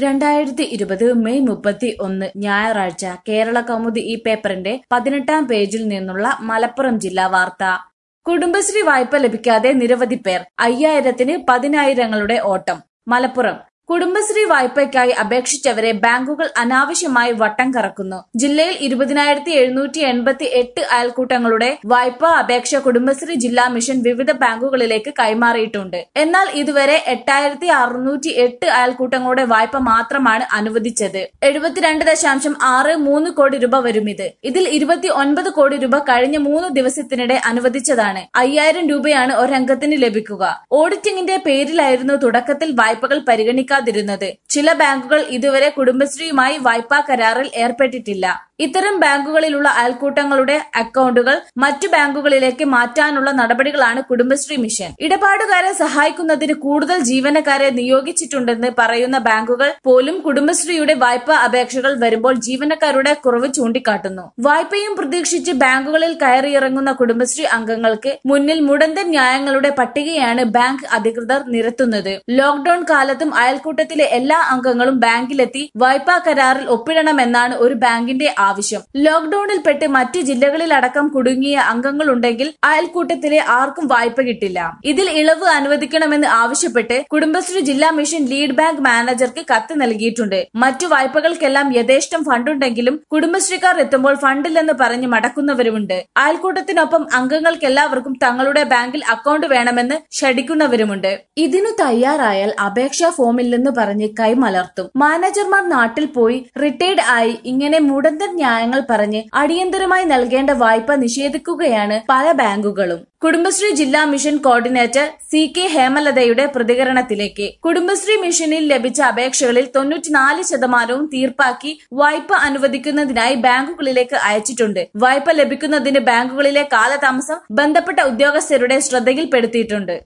രണ്ടായിരത്തി ഇരുപത് മെയ് മുപ്പത്തി ഒന്ന് ഞായറാഴ്ച കേരള കൗമുദി ഈ പേപ്പറിന്റെ പതിനെട്ടാം പേജിൽ നിന്നുള്ള മലപ്പുറം ജില്ലാ വാർത്ത കുടുംബശ്രീ വായ്പ ലഭിക്കാതെ നിരവധി പേർ അയ്യായിരത്തിന് പതിനായിരങ്ങളുടെ ഓട്ടം മലപ്പുറം കുടുംബശ്രീ വായ്പയ്ക്കായി അപേക്ഷിച്ചവരെ ബാങ്കുകൾ അനാവശ്യമായി വട്ടം കറക്കുന്നു ജില്ലയിൽ ഇരുപതിനായിരത്തി എഴുന്നൂറ്റി എൺപത്തി എട്ട് അയൽക്കൂട്ടങ്ങളുടെ വായ്പാ അപേക്ഷ കുടുംബശ്രീ ജില്ലാ മിഷൻ വിവിധ ബാങ്കുകളിലേക്ക് കൈമാറിയിട്ടുണ്ട് എന്നാൽ ഇതുവരെ എട്ടായിരത്തി അറുന്നൂറ്റി എട്ട് അയൽക്കൂട്ടങ്ങളുടെ വായ്പ മാത്രമാണ് അനുവദിച്ചത് എഴുപത്തിരണ്ട് ദശാംശം ആറ് മൂന്ന് കോടി രൂപ വരും ഇത് ഇതിൽ ഇരുപത്തി ഒൻപത് കോടി രൂപ കഴിഞ്ഞ മൂന്ന് ദിവസത്തിനിടെ അനുവദിച്ചതാണ് അയ്യായിരം രൂപയാണ് ഒരംഗത്തിന് ലഭിക്കുക ഓഡിറ്റിംഗിന്റെ പേരിലായിരുന്നു തുടക്കത്തിൽ വായ്പകൾ പരിഗണിക്കാതിരുന്നത് ചില ബാങ്കുകൾ ഇതുവരെ കുടുംബശ്രീയുമായി വായ്പാ കരാറിൽ ഏർപ്പെട്ടിട്ടില്ല ഇത്തരം ബാങ്കുകളിലുള്ള അയൽക്കൂട്ടങ്ങളുടെ അക്കൗണ്ടുകൾ മറ്റു ബാങ്കുകളിലേക്ക് മാറ്റാനുള്ള നടപടികളാണ് കുടുംബശ്രീ മിഷൻ ഇടപാടുകാരെ സഹായിക്കുന്നതിന് കൂടുതൽ ജീവനക്കാരെ നിയോഗിച്ചിട്ടുണ്ടെന്ന് പറയുന്ന ബാങ്കുകൾ പോലും കുടുംബശ്രീയുടെ വായ്പാ അപേക്ഷകൾ വരുമ്പോൾ ജീവനക്കാരുടെ കുറവ് ചൂണ്ടിക്കാട്ടുന്നു വായ്പയും പ്രതീക്ഷിച്ച് ബാങ്കുകളിൽ കയറിയിറങ്ങുന്ന കുടുംബശ്രീ അംഗങ്ങൾക്ക് മുന്നിൽ മുടന്തൻ ന്യായങ്ങളുടെ പട്ടികയാണ് ബാങ്ക് അധികൃതർ നിരത്തുന്നത് ലോക്ഡൌൺ കാലത്തും അയൽക്കൂട്ടത്തിലെ എല്ലാ അംഗങ്ങളും ബാങ്കിലെത്തി വായ്പാ കരാറിൽ ഒപ്പിടണമെന്നാണ് ഒരു ബാങ്കിന്റെ ആവശ്യം ലോക്ഡൌണിൽപ്പെട്ട് മറ്റ് ജില്ലകളിലടക്കം കുടുങ്ങിയ അംഗങ്ങളുണ്ടെങ്കിൽ അയൽക്കൂട്ടത്തിലെ ആർക്കും വായ്പ കിട്ടില്ല ഇതിൽ ഇളവ് അനുവദിക്കണമെന്ന് ആവശ്യപ്പെട്ട് കുടുംബശ്രീ ജില്ലാ മിഷൻ ലീഡ് ബാങ്ക് മാനേജർക്ക് കത്ത് നൽകിയിട്ടുണ്ട് മറ്റു വായ്പകൾക്കെല്ലാം യഥേഷ്ടം ഫണ്ടുണ്ടെങ്കിലും കുടുംബശ്രീക്കാർ എത്തുമ്പോൾ ഫണ്ടില്ലെന്ന് പറഞ്ഞ് മടക്കുന്നവരുമുണ്ട് അയൽക്കൂട്ടത്തിനൊപ്പം അംഗങ്ങൾക്കെല്ലാവർക്കും തങ്ങളുടെ ബാങ്കിൽ അക്കൗണ്ട് വേണമെന്ന് ഷടിക്കുന്നവരുമുണ്ട് ഇതിനു തയ്യാറായാൽ അപേക്ഷാ ഫോമില്ലെന്ന് പറഞ്ഞ് കൈമലർത്തും മാനേജർമാർ നാട്ടിൽ പോയി റിട്ടയർഡ് ആയി ഇങ്ങനെ മുടന്തൻ ന്യായങ്ങൾ പറഞ്ഞ് അടിയന്തരമായി നൽകേണ്ട വായ്പ നിഷേധിക്കുകയാണ് പല ബാങ്കുകളും കുടുംബശ്രീ ജില്ലാ മിഷൻ കോർഡിനേറ്റർ സി കെ ഹേമലതയുടെ പ്രതികരണത്തിലേക്ക് കുടുംബശ്രീ മിഷനിൽ ലഭിച്ച അപേക്ഷകളിൽ തൊണ്ണൂറ്റിനാല് ശതമാനവും തീർപ്പാക്കി വായ്പ അനുവദിക്കുന്നതിനായി ബാങ്കുകളിലേക്ക് അയച്ചിട്ടുണ്ട് വായ്പ ലഭിക്കുന്നതിന് ബാങ്കുകളിലെ കാലതാമസം ബന്ധപ്പെട്ട ഉദ്യോഗസ്ഥരുടെ ശ്രദ്ധയിൽപ്പെടുത്തിയിട്ടുണ്ട്